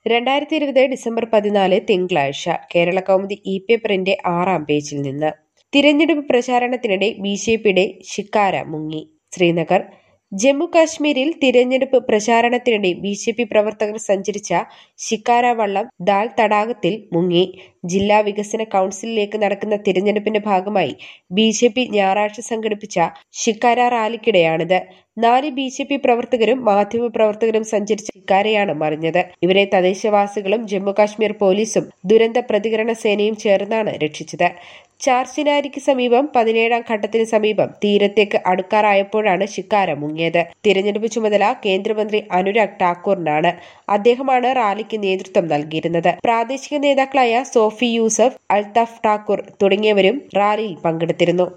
രണ്ടായിരത്തി ഇരുപത് ഡിസംബർ പതിനാല് തിങ്കളാഴ്ച കേരള കൗമുദി ഇ പേപ്പറിന്റെ ആറാം പേജിൽ നിന്ന് തിരഞ്ഞെടുപ്പ് പ്രചാരണത്തിനിടെ ബി ജെ പിയുടെ ശിക്കാര മുങ്ങി ശ്രീനഗർ ജമ്മു കാശ്മീരിൽ തിരഞ്ഞെടുപ്പ് പ്രചാരണത്തിനിടെ ബി ജെ പി പ്രവർത്തകർ സഞ്ചരിച്ച ശിക്കാര വള്ളം ദാൽ തടാകത്തിൽ മുങ്ങി ജില്ലാ വികസന കൗൺസിലിലേക്ക് നടക്കുന്ന തിരഞ്ഞെടുപ്പിന്റെ ഭാഗമായി ബി ജെ പി ഞായറാഴ്ച സംഘടിപ്പിച്ച ശിക്കാര റാലിക്കിടെയാണിത് നാല് ബി ജെ പി പ്രവർത്തകരും മാധ്യമപ്രവർത്തകരും സഞ്ചരിച്ച ശിക്കാരയാണ് മറിഞ്ഞത് ഇവരെ തദ്ദേശവാസികളും ജമ്മുകാശ്മീർ പോലീസും ദുരന്ത പ്രതികരണ സേനയും ചേർന്നാണ് രക്ഷിച്ചത് ചാർസിനാരിക്ക് സമീപം പതിനേഴാം ഘട്ടത്തിന് സമീപം തീരത്തേക്ക് അടുക്കാറായപ്പോഴാണ് ശിക്കാര മുങ്ങിയത് തിരഞ്ഞെടുപ്പ് ചുമതല കേന്ദ്രമന്ത്രി അനുരാഗ് ഠാക്കൂറിനാണ് അദ്ദേഹമാണ് റാലിക്ക് നേതൃത്വം നൽകിയിരുന്നത് പ്രാദേശിക നേതാക്കളായ സോഫി യൂസഫ് അൽതാഫ് ഠാക്കൂർ തുടങ്ങിയവരും റാലിയിൽ പങ്കെടുത്തിരുന്നു